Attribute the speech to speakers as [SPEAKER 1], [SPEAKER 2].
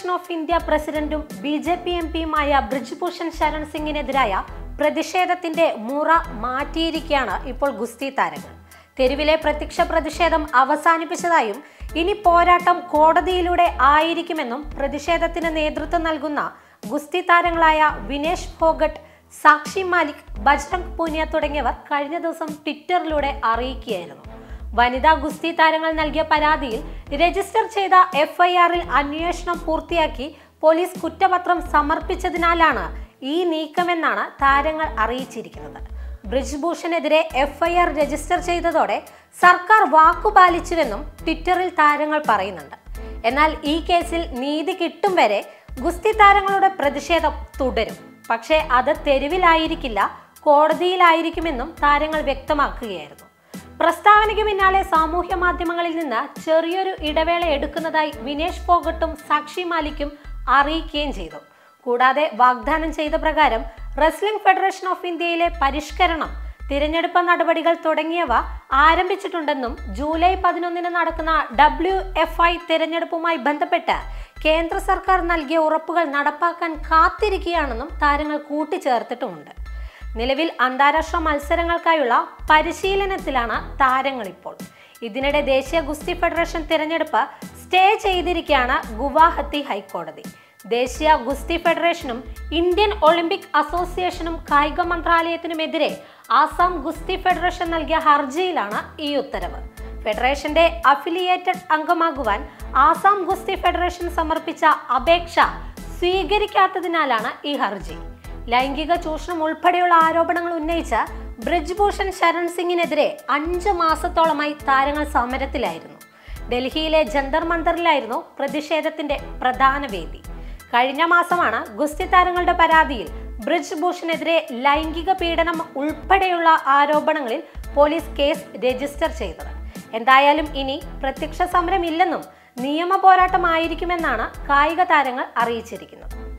[SPEAKER 1] federation of India പ്രസിഡന്റും B J P M പിയുമായ ബ്രിജ്ഭൂഷൺ ശരൺ സിംഗിനെതിരായ പ്രതിഷേധത്തിന്റെ മുറ മാറ്റിയിരിക്കുകയാണ് ഇപ്പോൾ ഗുസ്തി താരങ്ങൾ തെരുവിലെ പ്രത്യക്ഷ പ്രതിഷേധം അവസാനിപ്പിച്ചതായും ഇനി പോരാട്ടം കോടതിയിലൂടെ ആയിരിക്കുമെന്നും പ്രതിഷേധത്തിന് നേതൃത്വം നൽകുന്ന ഗുസ്തി താരങ്ങളായ വിനേഷ് ഫോഗട്ട് സാക്ഷി മാലിക് ബജ്രംഗ് പൂനിയ തുടങ്ങിയവർ കഴിഞ്ഞ ദിവസം ട്വിറ്ററിലൂടെ അറിയിക്കുകയായിരുന്നു വനിതാ ഗുസ്തി താരങ്ങൾ നൽകിയ പരാതിയിൽ രജിസ്റ്റർ ചെയ്ത എഫ്ഐആറിൽ അന്വേഷണം പൂർത്തിയാക്കി പോലീസ് കുറ്റപത്രം സമർപ്പിച്ചതിനാലാണ് ഈ നീക്കമെന്നാണ് താരങ്ങൾ അറിയിച്ചിരിക്കുന്നത് ബ്രിജ്ഭൂഷണെതിരെ എഫ്ഐആർ രജിസ്റ്റർ ചെയ്തതോടെ സർക്കാർ വാക്കുപാലിച്ചുവെന്നും ട്വിറ്ററിൽ താരങ്ങൾ പറയുന്നുണ്ട് എന്നാൽ ഈ കേസിൽ നീതി കിട്ടും വരെ ഗുസ്തി താരങ്ങളുടെ പ്രതിഷേധം തുടരും പക്ഷേ അത് തെരുവിലായിരിക്കില്ല കോടതിയിലായിരിക്കുമെന്നും താരങ്ങൾ വ്യക്തമാക്കുകയായിരുന്നു പ്രസ്താവനയ്ക്ക് പിന്നാലെ സാമൂഹ്യ മാധ്യമങ്ങളിൽ നിന്ന് ചെറിയൊരു ഇടവേള എടുക്കുന്നതായി വിനേഷ് ഫോഗട്ടും സാക്ഷി മാലിക്കും അറിയിക്കുകയും ചെയ്തു കൂടാതെ വാഗ്ദാനം ചെയ്ത പ്രകാരം റെസ്ലിംഗ് ഫെഡറേഷൻ ഓഫ് ഇന്ത്യയിലെ പരിഷ്കരണം തിരഞ്ഞെടുപ്പ് നടപടികൾ തുടങ്ങിയവ ആരംഭിച്ചിട്ടുണ്ടെന്നും ജൂലൈ പതിനൊന്നിന് നടക്കുന്ന ഡബ്ല്യു എഫ് ഐ തിരഞ്ഞെടുപ്പുമായി ബന്ധപ്പെട്ട് കേന്ദ്ര സർക്കാർ നൽകിയ ഉറപ്പുകൾ നടപ്പാക്കാൻ കാത്തിരിക്കുകയാണെന്നും താരങ്ങൾ കൂട്ടിച്ചേർത്തിട്ടുമുണ്ട് നിലവിൽ അന്താരാഷ്ട്ര മത്സരങ്ങൾക്കായുള്ള പരിശീലനത്തിലാണ് താരങ്ങൾ ഇപ്പോൾ ഇതിനിടെ ദേശീയ ഗുസ്തി ഫെഡറേഷൻ തിരഞ്ഞെടുപ്പ് സ്റ്റേ ചെയ്തിരിക്കുകയാണ് ഗുവാഹത്തി ഹൈക്കോടതി ദേശീയ ഗുസ്തി ഫെഡറേഷനും ഇന്ത്യൻ ഒളിമ്പിക് അസോസിയേഷനും കായിക മന്ത്രാലയത്തിനുമെതിരെ ആസാം ഗുസ്തി ഫെഡറേഷൻ നൽകിയ ഹർജിയിലാണ് ഈ ഉത്തരവ് ഫെഡറേഷന്റെ അഫിലിയേറ്റഡ് അംഗമാകുവാൻ ആസാം ഗുസ്തി ഫെഡറേഷൻ സമർപ്പിച്ച അപേക്ഷ സ്വീകരിക്കാത്തതിനാലാണ് ഈ ഹർജി ലൈംഗിക ചൂഷണം ഉൾപ്പെടെയുള്ള ആരോപണങ്ങൾ ഉന്നയിച്ച ബ്രിജ്ഭൂഷൺ ശരൺ സിംഗിനെതിരെ അഞ്ച് മാസത്തോളമായി താരങ്ങൾ സമരത്തിലായിരുന്നു ഡൽഹിയിലെ ജന്തർ മന്ദറിലായിരുന്നു പ്രതിഷേധത്തിന്റെ പ്രധാന വേദി കഴിഞ്ഞ മാസമാണ് ഗുസ്തി താരങ്ങളുടെ പരാതിയിൽ ബ്രിജ് ഭൂഷണെതിരെ ലൈംഗിക പീഡനം ഉൾപ്പെടെയുള്ള ആരോപണങ്ങളിൽ പോലീസ് കേസ് രജിസ്റ്റർ ചെയ്തത് എന്തായാലും ഇനി പ്രത്യക്ഷ സമരമില്ലെന്നും നിയമ പോരാട്ടമായിരിക്കുമെന്നാണ് കായിക താരങ്ങൾ അറിയിച്ചിരിക്കുന്നത്